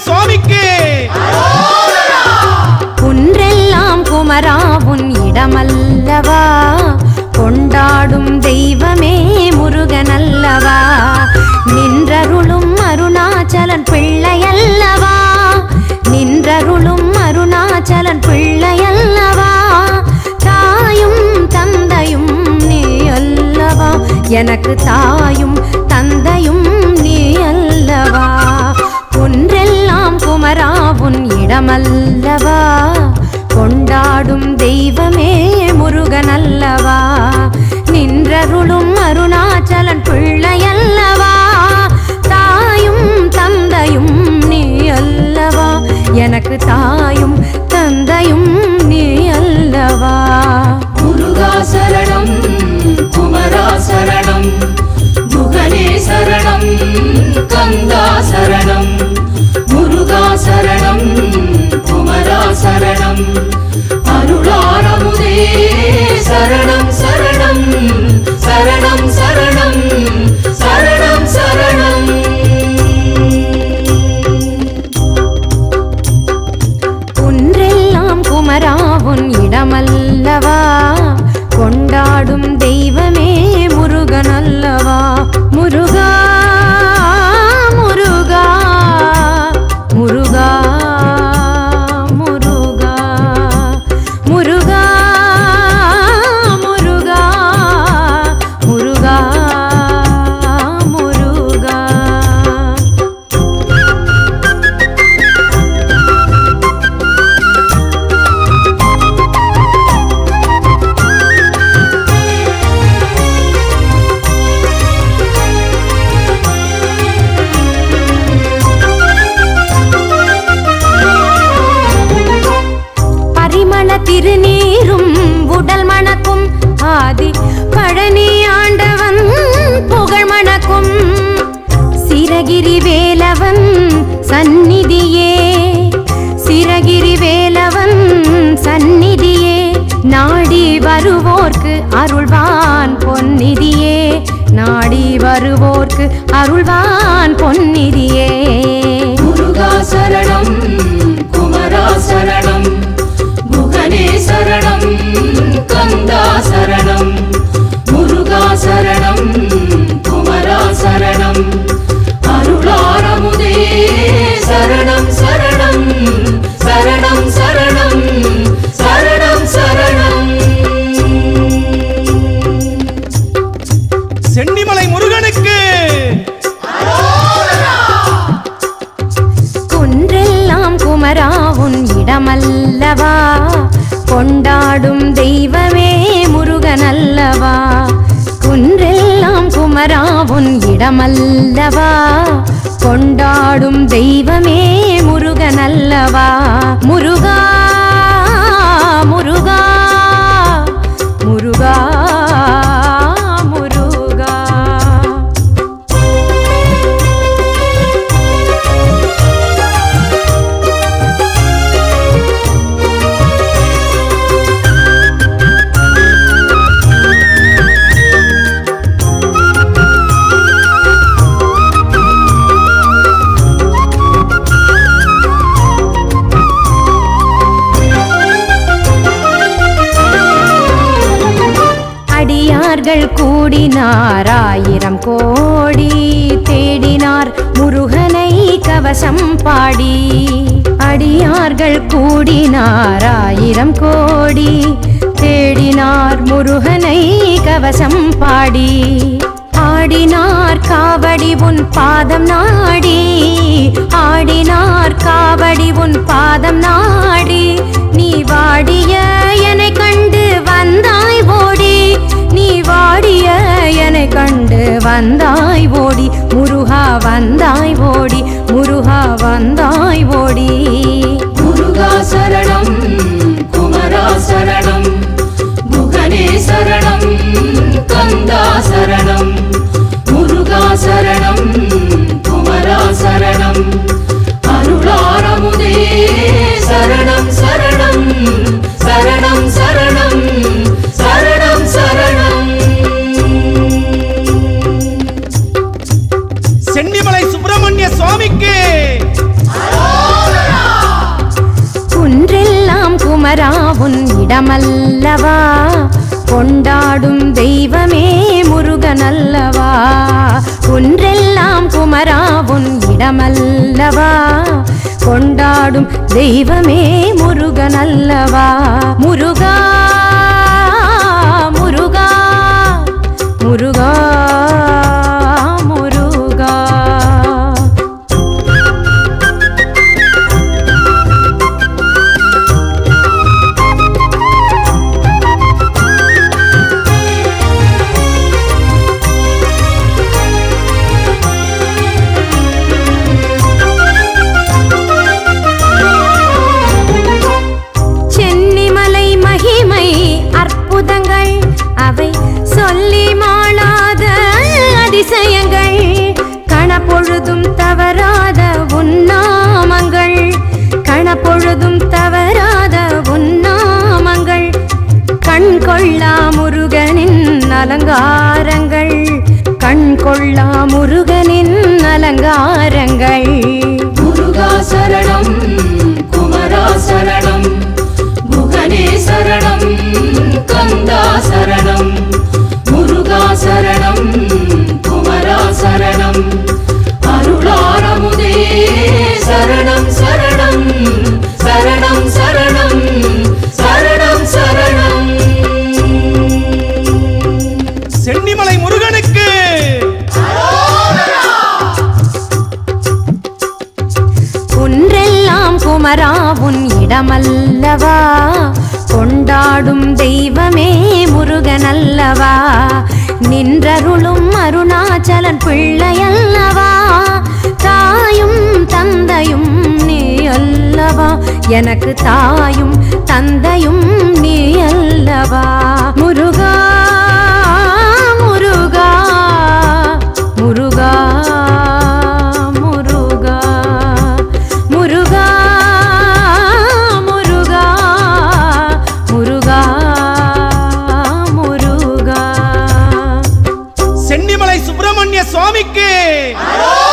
சுவாமிக்கு குன்றெல்லாம் குமரா உன் இடமல்லவா கொண்டாடும் தெய்வமே முருகனல்லவா நின்றருளும் அருணாச்சலன் பிள்ளையல்லவா நின்றருளும் அருணாச்சலன் பிள்ளையல்லவா தாயும் தந்தையும் நீ அல்லவா எனக்கு தாயும் தந்தையும் நீ அல்லவா ஒன்றெல்லாம் குமரா உன் இடமல்லவா கொண்டாடும் தெய்வமே முருகனல்லவா நின்றருளும் அருணாச்சலன் பிள்ளையல்லவா தாயும் தந்தையும் நீ அல்லவா எனக்கு தாயும் தந்தையும் நீ அல்லவா முருகா சரணம் குமரா சரணம் முகனே சரணம் கந்தா சரணம் முருகா சரணம் குமரா சரணம் அருளாரமுதே சரணம் சரணம் சரணம் சரணம் சரணம் சரணம் ஒன்றெல்லாம் குமரா உன் இடமல்லவா கொண்டாடும் தெய்வமே முருகனல்லவா முருகா முருகா முருகா முருகா முருகா முருகா முருகா முருகா பரிமள திருநீரும் உடல் மணக்கும் ஆதி பழனி ஆண்டவன் புகழ் மணக்கும் சிரகிரி வேலவன் சந்நிதியே சிரகிரி வேலவன் சந்நிதியே நாடி வருவோர்க்கு அருள்வான் பொன்னிதியே நாடி வருவோர்க்கு அருள்வான் பொன்னிதியே முருகா சரணம் குமரா சரணம் முகனே சரணம் கந்தா சரணம் முருகா சரணம் குமரா சரணம் அருளாரமுதே சரணம் சரணம் சரணம் சரணம் சரணம் சரணம் சென்னிமலை முருகனுக்கு குன்றெல்லாம் குமரா உன் இடமல்லவா கொண்டாடும் தெய்வமே முருகனல்லவா குன்றெல்லாம் குமரா உன் இடமல்லவா கொண்டாடும் தெய்வமே முருகனல்லவா முருகா முருகா முருகா முருகா அடியார்கள் கூடினார் ஆயிரம் கோடி தேடினார் முருகனை கவசம் பாடி அடியார்கள் கூடினார் ஆயிரம் கோடி தேடினார் முருகனை கவசம் பாடி ஆடினார் காவடி உன் பாதம் நாடி ஆடினார் காவடி உன் பாதம் நாடி நீ வாடிய என்னை கண்டு வந்தாய் ஓடி நீ வாடிய என்னை கண்டு வந்தாய் ஓடி முருகா வந்தாய் ஓடி முருகா வந்தாய் ஓடி முருகா சரணம் குமரா சரணம் முகனே சரணம் கந்தா சரணம் முருகா சரணம் குமரா சரணம் அருளாரமுதே சரணம் சரணம் சரணம் சரணம் சரணம் சரணம் சென்னிமலை சுப்பிரமணிய சுவாமிக்கு இடமல்லவா கொண்டாடும் தெய்வமே முருகனல்லவா குன்றெல்லாம் குமரா உன் இடமல்லவா கொண்டாடும் தெய்வமே முருகனல்லவா முருகா முருகா முருகா முருகா சென்னிமலை மகிமை அற்புதங்கள் அவை சொல்லி மாளாத அதிசயங்கள் கணப்பொழுதும் தவறாத உன்னாமங்கள் கணப்பொழுதும் தவறாத உன்னாமங்கள் கண் கொள்ளா முருகனின் அலங்காரங்கள் கண் கொள்ளா முருகனின் அலங்காரங்கள் முருகா சரணம் குமரா சரணம் முகனே சரணம் கந்தா சரணம் முருகா சரணம் குமரா சரணம் அருளாரமுதே சரணம் சரணம் சரணம் சரணம் சரணம் சரணம் சென்னிமலை முருகனுக்கு குன்றெல்லாம் குமரா உன் இடமல்லவா கொண்டாடும் தெய்வமே முருகனல்லவா நின்றருளும் அருணாச்சலன் பிள்ளையல்லவா தாயும் தந்தையும் நீ அல்லவா எனக்கு தாயும் தந்தையும் நீ அல்லவா முருகா முருகா முருகா முருகா முருகா முருகா முருகா முருகா சென்னிமலை சுப்பிரமணிய சுவாமிக்கு